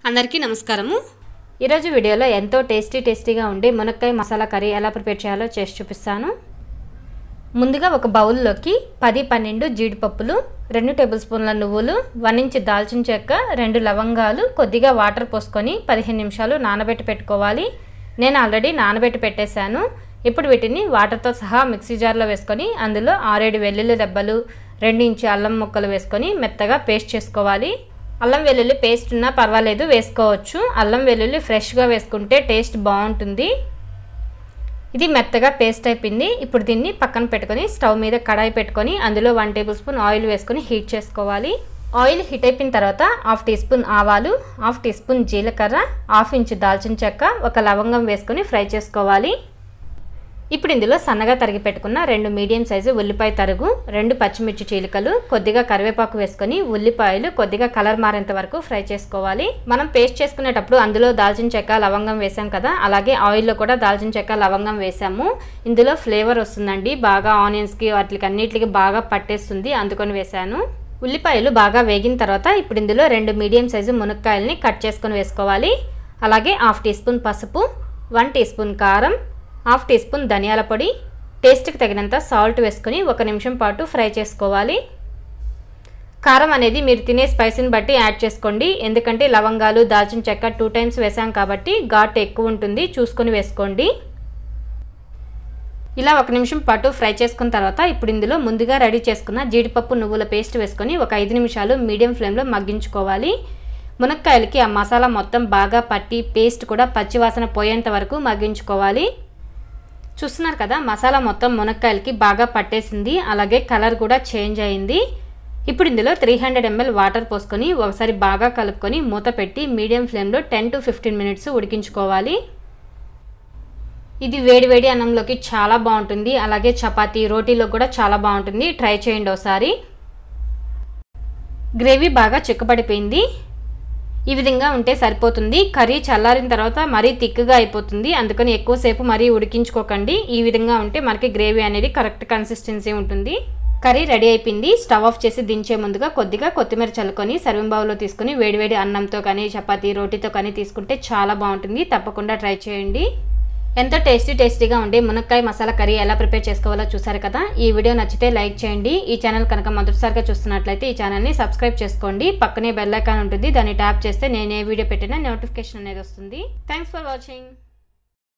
అందరికీ నమస్కారము ఈరోజు వీడియోలో ఎంతో టేస్టీ టేస్టీగా ఉండే మునక్కాయ మసాలా కర్రీ ఎలా ప్రిపేర్ చేయాలో చేసి చూపిస్తాను ముందుగా ఒక బౌల్లోకి పది పన్నెండు జీడిపప్పులు రెండు టేబుల్ స్పూన్ల నువ్వులు వన్ ఇంచ్ దాల్చిన చెక్క రెండు లవంగాలు కొద్దిగా వాటర్ పోసుకొని పదిహేను నిమిషాలు నానబెట్టి పెట్టుకోవాలి నేను ఆల్రెడీ నానబెట్టి పెట్టేశాను ఇప్పుడు వీటిని వాటర్తో సహా మిక్సీ జార్లో వేసుకొని అందులో ఆరేడు వెల్లుల్లి దెబ్బలు రెండు ఇంచు అల్లం ముక్కలు వేసుకొని మెత్తగా పేస్ట్ చేసుకోవాలి అల్లం వెల్లుల్లి పేస్ట్ ఉన్నా పర్వాలేదు వేసుకోవచ్చు అల్లం వెల్లుల్లి ఫ్రెష్గా వేసుకుంటే టేస్ట్ బాగుంటుంది ఇది మెత్తగా పేస్ట్ అయిపోయింది ఇప్పుడు దీన్ని పక్కన పెట్టుకొని స్టవ్ మీద కడాయి పెట్టుకొని అందులో వన్ టేబుల్ స్పూన్ ఆయిల్ వేసుకొని హీట్ చేసుకోవాలి ఆయిల్ హీట్ అయిపోయిన తర్వాత హాఫ్ టీ స్పూన్ ఆవాలు హాఫ్ టీ స్పూన్ జీలకర్ర హాఫ్ ఇంచ్ దాల్చిన చెక్క ఒక లవంగం వేసుకొని ఫ్రై చేసుకోవాలి ఇప్పుడు ఇందులో సన్నగా తరిగి పెట్టుకున్న రెండు మీడియం సైజు ఉల్లిపాయ తరుగు రెండు పచ్చిమిర్చి చీలికలు కొద్దిగా కరివేపాకు వేసుకొని ఉల్లిపాయలు కొద్దిగా కలర్ మారేంత వరకు ఫ్రై చేసుకోవాలి మనం పేస్ట్ చేసుకునేటప్పుడు అందులో దాల్చిన చెక్క లవంగం వేసాం కదా అలాగే ఆయిల్లో కూడా దాల్చిన చెక్క లవంగం వేసాము ఇందులో ఫ్లేవర్ వస్తుందండి బాగా ఆనియన్స్కి వాటికి అన్నిటికి బాగా పట్టేస్తుంది అందుకొని వేసాను ఉల్లిపాయలు బాగా వేగిన తర్వాత ఇప్పుడు ఇందులో రెండు మీడియం సైజు మునక్కాయలని కట్ చేసుకొని వేసుకోవాలి అలాగే హాఫ్ టీ స్పూన్ పసుపు వన్ టీ స్పూన్ కారం హాఫ్ టీ స్పూన్ ధనియాల పొడి టేస్ట్కి తగినంత సాల్ట్ వేసుకొని ఒక నిమిషం పాటు ఫ్రై చేసుకోవాలి కారం అనేది మీరు తినే స్పైసీని బట్టి యాడ్ చేసుకోండి ఎందుకంటే లవంగాలు దాల్చిన చెక్క టూ టైమ్స్ వేసాం కాబట్టి ఘాట్ ఎక్కువ ఉంటుంది చూసుకొని వేసుకోండి ఇలా ఒక నిమిషం పాటు ఫ్రై చేసుకున్న తర్వాత ఇప్పుడు ఇందులో ముందుగా రెడీ చేసుకున్న జీడిపప్పు నువ్వుల పేస్ట్ వేసుకొని ఒక ఐదు నిమిషాలు మీడియం ఫ్లేమ్లో మగ్గించుకోవాలి మునక్కాయలకి ఆ మసాలా మొత్తం బాగా పట్టి పేస్ట్ కూడా పచ్చివాసన పోయేంత వరకు మగ్గించుకోవాలి చూస్తున్నారు కదా మసాలా మొత్తం మునక్కాయలకి బాగా పట్టేసింది అలాగే కలర్ కూడా చేంజ్ అయింది ఇప్పుడు ఇందులో త్రీ హండ్రెడ్ ఎంఎల్ వాటర్ పోసుకొని ఒకసారి బాగా కలుపుకొని మూత పెట్టి మీడియం ఫ్లేమ్లో టెన్ టు ఫిఫ్టీన్ మినిట్స్ ఉడికించుకోవాలి ఇది వేడి వేడి అన్నంలోకి చాలా బాగుంటుంది అలాగే చపాతీ రోటీలో కూడా చాలా బాగుంటుంది ట్రై చేయండి ఒకసారి గ్రేవీ బాగా చిక్కబడిపోయింది ఈ విధంగా ఉంటే సరిపోతుంది కర్రీ చల్లారిన తర్వాత మరీ థిక్గా అయిపోతుంది అందుకని ఎక్కువసేపు మరీ ఉడికించుకోకండి ఈ విధంగా ఉంటే మనకి గ్రేవీ అనేది కరెక్ట్ కన్సిస్టెన్సీ ఉంటుంది కర్రీ రెడీ అయిపోయింది స్టవ్ ఆఫ్ చేసి దించే ముందుగా కొద్దిగా కొత్తిమీర చల్లుకొని సర్వింగ్ బౌల్లో తీసుకుని వేడివేడి అన్నంతో కానీ చపాతీ రోటీతో కానీ తీసుకుంటే చాలా బాగుంటుంది తప్పకుండా ట్రై చేయండి ఎంతో టేస్టీ టేస్టీగా ఉండే మునక్కాయ మసాలా కర్రీ ఎలా ప్రిపేర్ చేసుకోవాలో చూసారు కదా ఈ వీడియో నచ్చితే లైక్ చేయండి ఈ ఛానల్ కనుక మొదటిసారిగా చూస్తున్నట్లయితే ఈ ఛానల్ని సబ్స్క్రైబ్ చేసుకోండి పక్కనే బెల్ ఐకాన్ ఉంటుంది దాన్ని ట్యాప్ చేస్తే నేను ఏ వీడియో పెట్టినా నోటిఫికేషన్ అనేది వస్తుంది థ్యాంక్స్ ఫర్ వాచింగ్